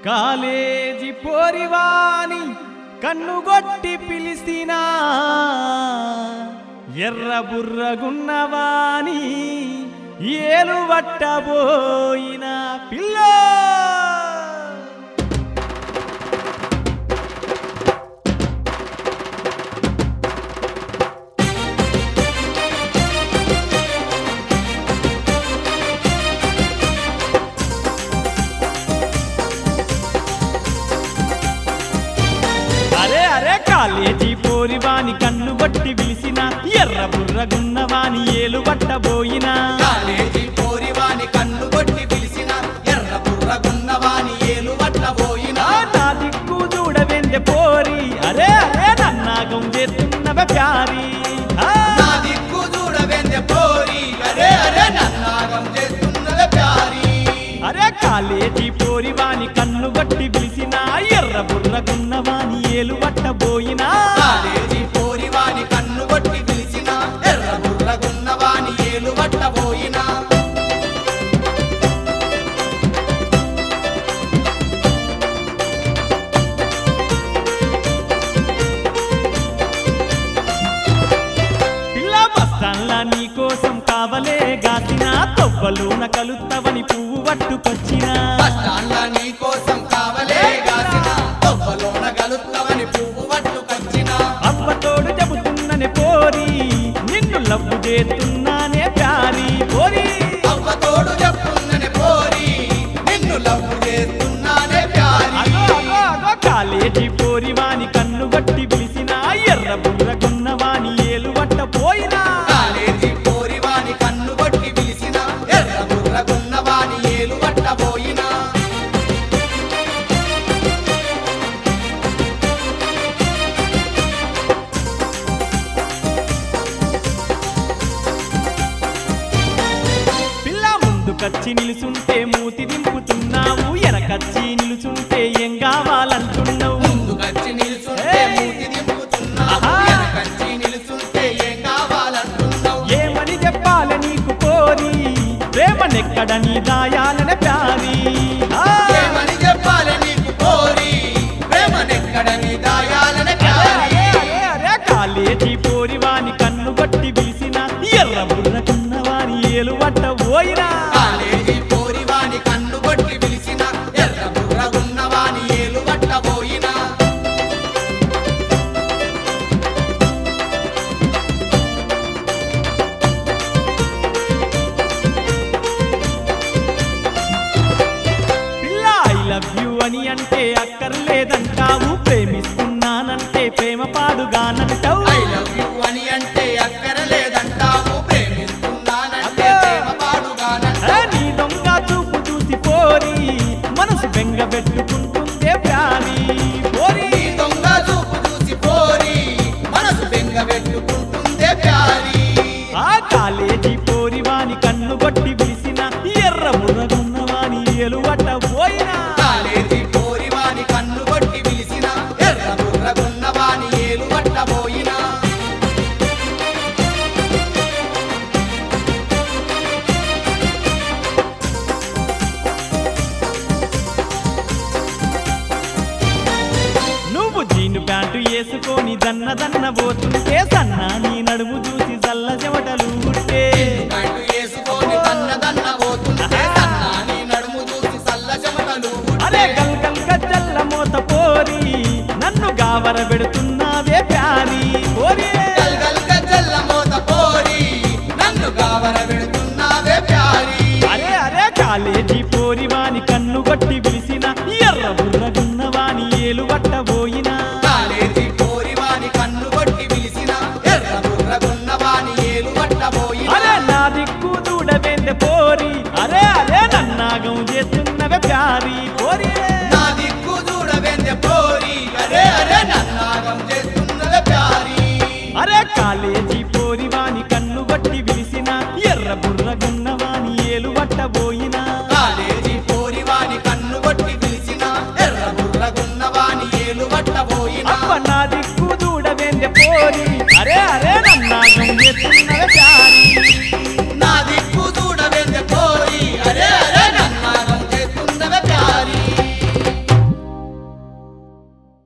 College పోరివాని కన్నుగొట్టి పిలిసినా ఎర్ర బుర్రగున్నవాని ఏలు వట్టబోయిన పిల్ల అరే అరే కాలేజీ పోరివాని కన్ను బట్టి పిలిసిన ఎర్ర బుర్రగున్నవాని ఏలు పట్టబోయినా కాలేజీ పోరివాని కన్ను కొట్టి పిలిచిన ఎర్ర బుర్రగున్నవాని ఏలు పట్టబోయిన ఆ నా దిక్కు చూడవెందె పోరి అరే అరే నన్నాగం చేస్తున్నవ ప్యారి ఆ, నా దిక్కు చూడవెందె పోరి అరే అరే నన్నాగం చేస్తున్నవే ప్యారి అరే కాలేజీ పోరివాని కన్ను బట్టి పిలిచిన ఎర్ర బుర్రగున్నవాని ఏలు పట్టబోయినా కాలేజీ పోరివాని కన్ను కొట్టి పిలిచిన ఎర్ర బుర్రగున్నవాని ఏలు పట్టబోయిన పిల్ల బస్తాన్లా నీ కోసం కావలే గాసిన తొవ్వలోన కలుత్తవని పువ్వు పట్టుకొచ్చినా బస్టాండ్ల నీ కోసం కావలే గాసిన తొవ్వలోన గలుత్తవని పువ్వు పట్టుకొచ్చిన అవ్వతోడు చెబుతున్ననే పోరి నిన్ను లవ్వు చేస్తున్నానే ప్యారి పోరి అవ్వ తోడు చెప్పున్నని పోరి నిన్ను లవ్వు చేస్తున్నానే ప్యారి అగో అగో అగో కాలేజీ పోరి వాని కన్ను బట్టి పిలిచిన ఎర్ర బుర్రకున్న వాని ఏలు వట్ట పోయినా కాలేజీ పోరివాని కన్ను కొట్టి పిలిచిన ఎర్ర బుర్రగున్నవాని ఏలు పట్టబోయినా పిల్ల ముందుకచ్చి నిలుచుంటే మూతి దింపుతున్నావు ఎనకచ్చి నిలుచుంటే ఏం కావాలంటున్నావు ముందుకొచ్చి నిల్చుంటే ఏయ్! మూతి దింపుతున్నావు ఆహా! వెనకచ్చి నిల్చుంటే ఏం కావాలంటున్నావు ఏమని చెప్పాలి నీకు పోరి ప్రేమనెక్కడ నీ దాయాలనే ప్యారి ఆ! ఏమని చెప్పాలి నీకు పోరి ప్రేమనెక్కడ నీ దాయాలన అరే, ప్యారి అరే, అరే, అరే, కాలేజీ పోరి వాని కన్ను బట్టి పిలిచిన ఎర్ర బుర్రకున్న వాని ఏలు వట్ట పోయినా కాలేజీ పోరివాని కన్ను కొట్టి పిలిచిన ఎర్ర బుర్రగున్నవాని ఏలు పట్టబోయినా పిల్ల ఐ లవ్ యు అని అంటే అక్కర్లేదంటావు ప్రేమిస్తున్నానంటే ప్రేమ పాడుగానంటావు ఐ లవ్ యు అని అంటే అక్కరలేదంటావు ప్రేమిస్తున్నానంటే అబ్బో! ప్రేమ పాడుగానంటావు ఆ, నీ దొంగ చూపు చూసి పోరి మనసు బెంగ పెట్టుకుంటుందే ప్యారి పోరి నీ దొంగ చూపు చూసి పోరి మనసు బెంగ పెట్టుకుంటుందే ప్యారి ఆ కాలేజీ పోరి వాని కన్ను కొట్టి పిలిచిన ఎర్ర బుర్రగున్న వాని ఎలువట పోయినా కాలేజీ పోరివాని కన్ను కొట్టి పిలిచిన ఎర్ర బుర్రగున్నవాని ఏలు పట్టబోయినా నువ్వు జీను ప్యాంటు వేసుకొని దన్న దన్న పోతుంటే సన్నా నీ నడుము చూసి చల్ల చెమటలు గుట్టే ప్యాంటు వేసుకొని దన్న దన్న పోతుంటే సన్నాని నడుము చూసి సల్ల చెమటలు అరే పుట్టే. గల్ గల్ గజ్జల్ల మోత పోరి నన్ను గావర పెడుతున్నావే ప్యారి పోరి గల్ గల్ గజ్జల్ల మోత పోరి నన్ను గావర పెడుతున్నావే ప్యారి అరే అరే కాలేజీ పోరి వాని కన్ను కొట్టి పిలిచి